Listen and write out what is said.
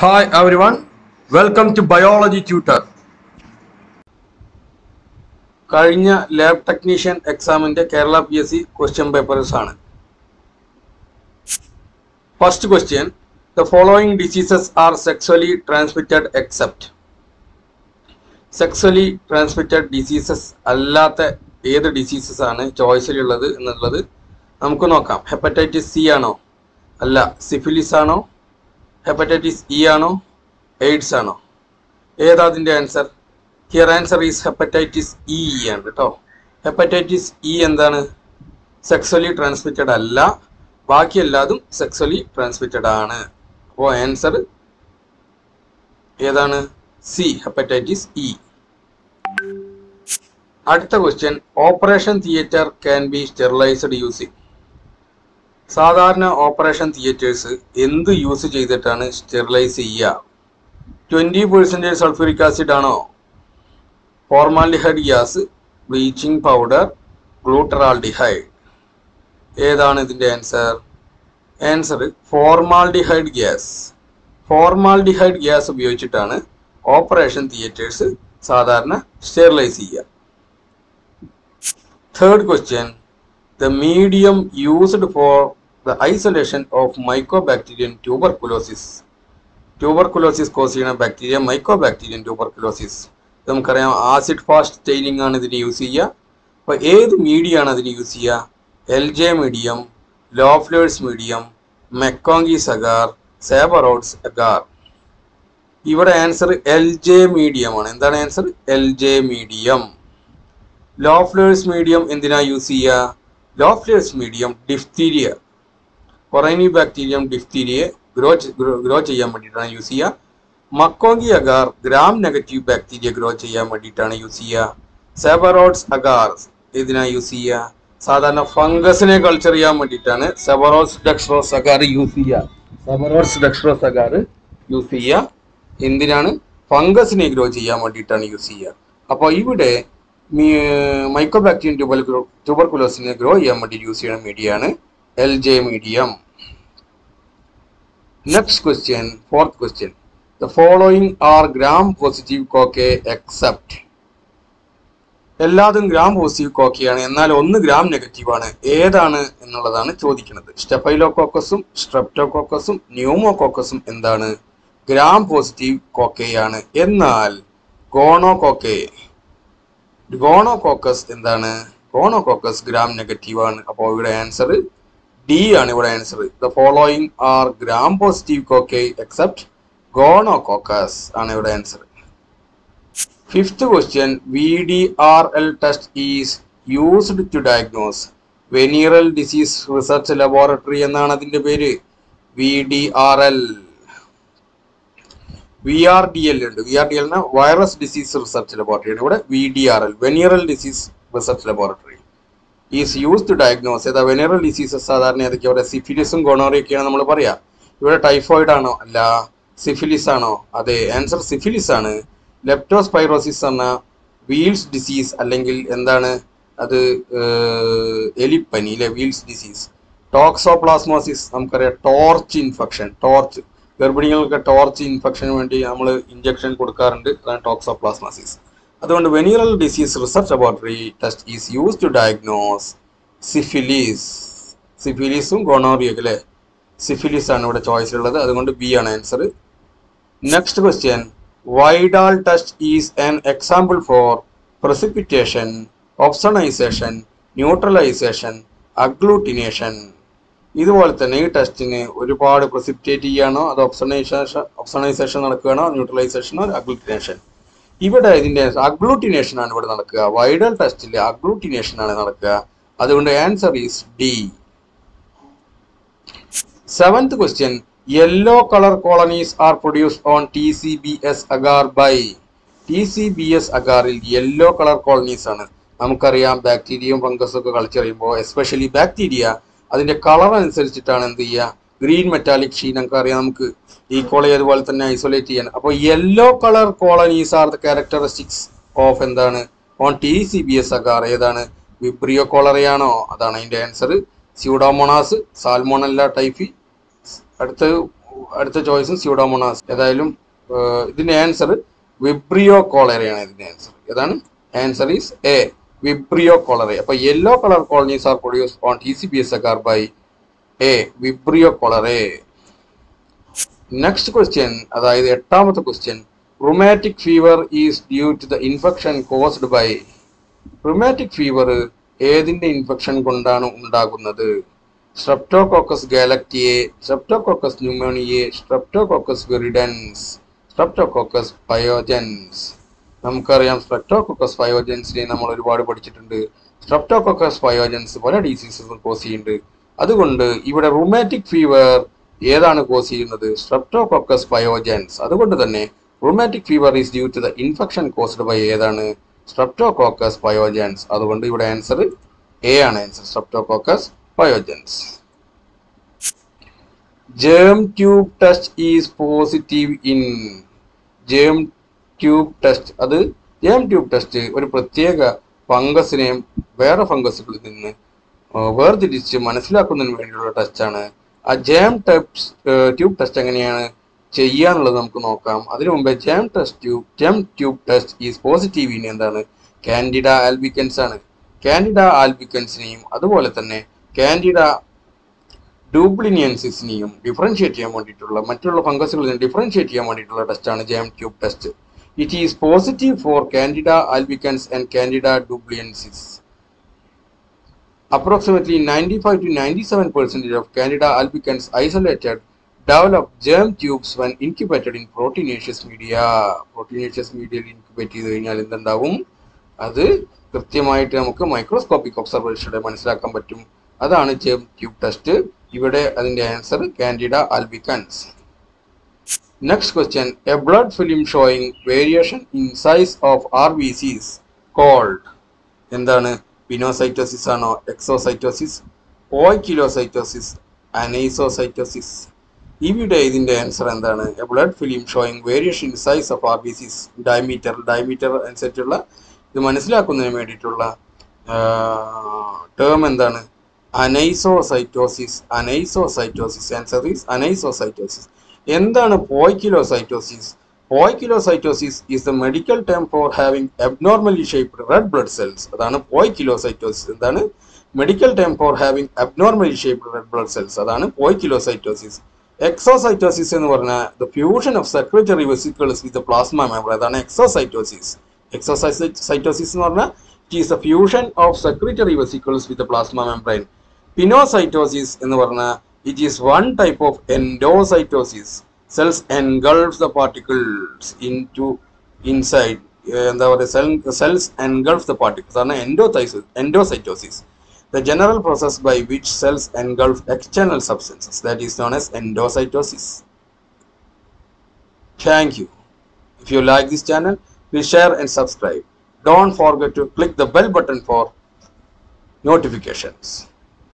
Hi everyone, welcome to Biology Tutor. കഴിഞ്ഞ lab technician എക്സാമിന്റെ Kerala P S C question papers ആണ് first question the following diseases are sexually transmitted except sexually transmitted diseases അല്ലാത്ത ഏത് diseases ആണ് ചോയ്സിലുള്ളത് എന്നുള്ളത് നമുക്ക് നോക്കാം ഹെപ്പറ്റൈറ്റിസ് സി ആണോ അല്ല സിഫിലിസ് ആണോ ഹെപ്പറ്റൈറ്റിസ് ഇ ആണോ എയ്ഡ്സ് ആണോ ഏതാ അതിൻ്റെ answer here answer is hepatitis E ആണ് കേട്ടോ ഹെപ്പറ്റൈറ്റിസ് ഇ എന്താണ് സെക്സ്വലി ട്രാൻസ്മിറ്റഡ് അല്ല ബാക്കി എല്ലാതും സെക്സ്വലി ട്രാൻസ്മിറ്റഡ് ആണ് അപ്പോൾ ആൻസർ ഏതാണ് സി ഹെപ്പറ്റൈറ്റിസ് ഇ അടുത്ത question operation theatre can be sterilised using സാധാരണ ഓപ്പറേഷൻ തിയേറ്റേഴ്സ് എന്ത് യൂസ് ചെയ്തിട്ടാണ് സ്റ്റെറിലൈസ് ചെയ്യുക ട്വൻറ്റി പെർസെൻറ്റേജ് സൾഫ്യൂരിക് ആസിഡ് ആണോ formaldehyde gas bleaching powder glutaraldehyde ഏതാണ് ഇതിൻ്റെ answer answer formaldehyde gas formaldehyde gas ഉപയോഗിച്ചിട്ടാണ് ഓപ്പറേഷൻ തിയേറ്റേഴ്സ് സാധാരണ സ്റ്റെറിലൈസ് ചെയ്യുക third question the medium used for the isolation of mycobacterium tuberculosis tuberculosis cause ചെയ്യുന്ന bacteria mycobacterium tuberculosis നമുക്കറിയാം acid fast staining ആണ് ഇതിന് use ചെയ്യുക അപ്പോൾ ഏത് മീഡിയം ആണ് അതിന് യൂസ് ചെയ്യുക L J medium Loeffler's medium MacConkey agar Sabouraud's agar ഇവിടെ ആൻസർ എൽ ജെ മീഡിയം ആണ് എന്താണ് answer L J medium Loeffler's medium എന്തിനാ യൂസ് ചെയ്യുക Loeffler's medium diphtheria corynebacterium diphtheriae grow grow ചെയ്യാൻ വേണ്ടിയിട്ടാണ് യൂസ് ചെയ്യുക MacConkey agar gram negative bacteria grow ചെയ്യാൻ വേണ്ടിയിട്ടാണ് യൂസ് ചെയ്യുക സെബറോഡ്സ് അഗാർ ഇതിനാ യൂസ് ചെയ്യുക സാധാരണ ഫംഗസിനെ കൾച്ചർ ചെയ്യാൻ വേണ്ടിയിട്ടാണ് സെബറോസ് ഡെക്സ്ട്രോസ് അഗാർ യൂസ് ചെയ്യുക സെബറോസ് ഡെക്സ്ട്രോസ് അഗാർ യൂസ് ചെയ്യുക എന്തിനാണ് ഫംഗസിനെ ഗ്രോ ചെയ്യാൻ വേണ്ടിയിട്ടാണ് യൂസ് ചെയ്യുക അപ്പോൾ ഇവിടെ മൈക്രോബാക്ടീരിയം ട്യൂബൽ ട്യൂബർകുലോസിനെ ഗ്രോ ചെയ്യാൻ വേണ്ടി യൂസ് ചെയ്യുന്ന മീഡിയയാണ് L J medium next question fourth question the following are gram positive cocci except എല്ലാതും ഗ്രാം പോസിറ്റീവ് കോക്കയാണ് എന്നാൽ ഒന്ന് ഗ്രാം നെഗറ്റീവ് ആണ് ഏതാണ് എന്നുള്ളതാണ് ചോദിക്കുന്നത് സ്റ്റെഫൈലോകോക്കസും സ്ട്രെപ്റ്റോകോക്കസും ന്യൂമോകോക്കസും എന്താണ് ഗ്രാം പോസിറ്റീവ് കോക്കയാണ് എന്നാൽ ഗോണോകോക്കെ ഗോണോകോക്കസ് എന്താണ് ഗോണോകോക്കസ് ഗ്രാം നെഗറ്റീവ് ആണ് അപ്പോൾ ഇവിടെ ആൻസർ ഡി ആണ് ഇവിടെ answer the following are gram positive cocci except gonococcus ആണ് ഇവിടെ answer fifth question V D R L test is used to diagnose venereal disease research laboratory എന്നാണ് അതിന്റെ പേര് V D R L V R D L ഉണ്ട് V R D L virus disease research laboratory ആണ് ഇവിടെ V D R L venereal disease research laboratory is use to diagnose ഏതാ venereal diseases സാധാരണ ഏതൊക്കെ ഇവിടെ സിഫിലിസും ഗൊണോറിയൊക്കെയാണ് നമ്മൾ പറയാ ഇവിടെ ടൈഫോയിഡ് ആണോ അല്ല സിഫിലിസ് ആണോ അതെ ആൻസർ സിഫിലിസ് ആണ് ലെപ്റ്റോസ്പൈറോസിസ് എന്ന വീൽസ് ഡിസീസ് അല്ലെങ്കിൽ എന്താണ് അത് എലിപ്പനി അല്ലെ വീൽസ് ഡിസീസ് ടോക്സോപ്ലാസ്മോസിസ് നമുക്കറിയാം ടോർച്ച് ഇൻഫെക്ഷൻ ടോർച്ച് ഗർഭിണികൾക്ക് ടോർച്ച് ഇൻഫെക്ഷന് വേണ്ടി നമ്മൾ ഇഞ്ചക്ഷൻ കൊടുക്കാറുണ്ട് അതാണ് ടോക്സോപ്ലാസ്മസിസ് അതുകൊണ്ട് venereal disease research laboratory test is use to diagnose syphilis സിഫിലിസും ഗൊണോറിയൊക്കെ അല്ലേ സിഫിലിസ് ആണ് ഇവിടെ ചോയ്സ് ഉള്ളത് അതുകൊണ്ട് ബി ആണ് answer next question Widal test is an example for precipitation opsonisation neutralisation agglutination ഇതുപോലെ തന്നെ ഈ ടെസ്റ്റിന് ഒരുപാട് പ്രസിപ്പിറ്റേറ്റ് ചെയ്യാനോ അത് ഒപ്സണൈസേഷൻ ഒപ്സണൈസേഷൻ നടക്കുകയാണോ ന്യൂട്രലൈസേഷനോ അഗ്ലൂട്ടിനേഷൻ ഇവിടെ ഇതിന്റെ അഗ്ലൂട്ടിനേഷൻ ആണ് ഇവിടെ നടക്കുക വൈഡൽ ടെസ്റ്റിൽ അഗ്ലൂട്ടിനേഷൻ ആണ് നടക്കുക അതുകൊണ്ട് answer is D seventh question yellow colour colonies are produced on T C B S agar by T C B S അഗാറിൽ യെല്ലോ കളർ കോളനീസ് ആണ് നമുക്കറിയാം ബാക്ടീരിയയും ഫംഗസും ഒക്കെ കളിച്ച് കഴിയുമ്പോൾ എസ്പെഷ്യലി ബാക്ടീരിയ അതിന്റെ കളർ അനുസരിച്ചിട്ടാണ് എന്ത് ചെയ്യുക ഗ്രീൻ മെറ്റാലിക് ഷീൻ നമുക്ക് അറിയാം നമുക്ക് ഈ കോളി അതുപോലെ തന്നെ ഐസൊലേറ്റ് ചെയ്യാൻ അപ്പോൾ yellow colour colonies are the characteristics of എന്താണ് on T C B S agar ഏതാണ് വിബ്രിയോ കോളറയാണോ അതാണ് അതിന്റെ ആൻസർ സ്യൂഡോമോണാസ് സാൽമോണല്ല ടൈഫി അടുത്ത് അടുത്ത ചോയ്സും സ്യൂഡോമോണാസ് ഏതായാലും ഏഹ്, ഇതിന്റെ ആൻസർ വിബ്രിയോ കോളറയാണ് ഇതിന്റെ ആൻസർ ഏതാണ് answer is A Vibrio cholera അപ്പൊ yellow colour colonies are produce on T C B S agar by A Vibrio cholerae next question അതായത് എട്ടാമത്തെ question rheumatic fever is due to the infection caused by rheumatic fever ഏതിന്റെ infection കൊണ്ടാണ് ഉണ്ടാകുന്നത് streptococcus agalactiae streptococcus pneumoniae streptococcus viridans streptococcus pyogenes നമുക്കറിയാം streptococcus പയോജൻസിനെ നമ്മൾ ഒരുപാട് പഠിച്ചിട്ടുണ്ട് സ്ട്രെപ്റ്റോകോക്കസ് പയോജൻസ് പല ഡിസീസസും കോസ് ചെയ്യുന്നുണ്ട് അതുകൊണ്ട് ഇവിടെ റുമാറ്റിക് ഫീവർ ഏതാണ് കോസ് ചെയ്യുന്നത് സ്ട്രെപ്റ്റോകോക്കസ് പയോജൻസ് അതുകൊണ്ട് തന്നെ rheumatic fever is due to the infection caused by ഏതാണ് സ്ട്രെപ്റ്റോകോക്കസ് പയോജൻസ് അതുകൊണ്ട് ഇവിടെ ആൻസർ എ ആണ് answer streptococcus pyogenes germ tube test is positive in germ tube test അത് ജേം ട്യൂബ് ടെസ്റ്റ് ഒരു പ്രത്യേക ഫംഗസിനെയും വേറെ ഫംഗസുകളിൽ നിന്ന് ആ, വേർതിരിച്ച് മനസ്സിലാക്കുന്നതിന് വേണ്ടിയുള്ള ടെസ്റ്റാണ് ആ ജാം ടെപ്സ് ട്യൂബ് ടെസ്റ്റ് എങ്ങനെയാണ് ചെയ്യാന്നുള്ളത് നമുക്ക് നോക്കാം അതിനു മുമ്പേ germ test tube germ tube test is positive in എന്താണ് കാൻഡിഡ ആൽബിക്കൻസ് ആണ് കാൻഡിഡ ആൽബിക്കൻസിനെയും അതുപോലെ തന്നെ കാൻഡിഡ ഡൂപ്ലിനിയൻസിനെയും ഡിഫറൻഷിയേറ്റ് ചെയ്യാൻ വേണ്ടിയിട്ടുള്ള മറ്റുള്ള ഫംഗസുകളിൽ ഡിഫറൻഷിയേറ്റ് ചെയ്യാൻ വേണ്ടിയിട്ടുള്ള ടെസ്റ്റാണ് germ tube test it is positive for candida albicans and candida dubliniensis approximately 95 to 97 percentage of Candida albicans isolated develop germ tubes when incubated in proteinaceous media. Proteinaceous media incubate ചെയ്ത് കഴിഞ്ഞാൽ എന്തുണ്ടാവും അത് കൃത്യമായിട്ട് നമുക്ക് microscopic ഒബ്സർവേഷനിലൂടെ മനസ്സിലാക്കാൻ പറ്റും അതാണ് gem tube test ഇവിടെ അതിന്റെ answer candida albicans next question a blood film showing variation in size of R B Cs called എന്താണ് പിനോസൈറ്റോസിസ് ആണോ എക്സോസൈറ്റോസിസ് ഓയ്ക്കിലോസൈറ്റോസിസ് അനൈസോസൈറ്റോസിസ് ഇവിടെ ഇതിന്റെ ആൻസർ എന്താണ് a blood film showing variation in size of R B Cs diameter diameter അനുസരിച്ചുള്ള ഇത് മനസ്സിലാക്കുന്നതിന് വേണ്ടിയിട്ടുള്ള term എന്താണ് അനൈസോസൈറ്റോസിസ് അനൈസോസൈറ്റോസിസ് ആൻസർ ഈസ് അനൈസോസൈറ്റോസിസ് എന്താണ് poikilocytosis poikilocytosis is the medical term for having abnormally shaped red blood cells അതാണ് poikilocytosis എന്താണ് medical term for having abnormally shaped red blood cells അതാണ് poikilocytosis exocytosis എന്ന് പറഞ്ഞാൽ the fusion of secretory vesicles with plasma member അതാണ് exocytosis exocytosis എന്ന് പറഞ്ഞാൽ it is the fusion of secretory vesicles with plasma membrane pinocytosis എന്ന് പറഞ്ഞാൽ it is one type of endocytosis cells engulf the particles in into inside എന്താ പറയുക cell cells engulf the particles ആണ് എൻഡോസൈസ് endocytosis the general process by which cells engulf external substances that is known as endocytosis. Thank you. If you like this channel, please share and subscribe. Don't forget to click the bell button for notifications.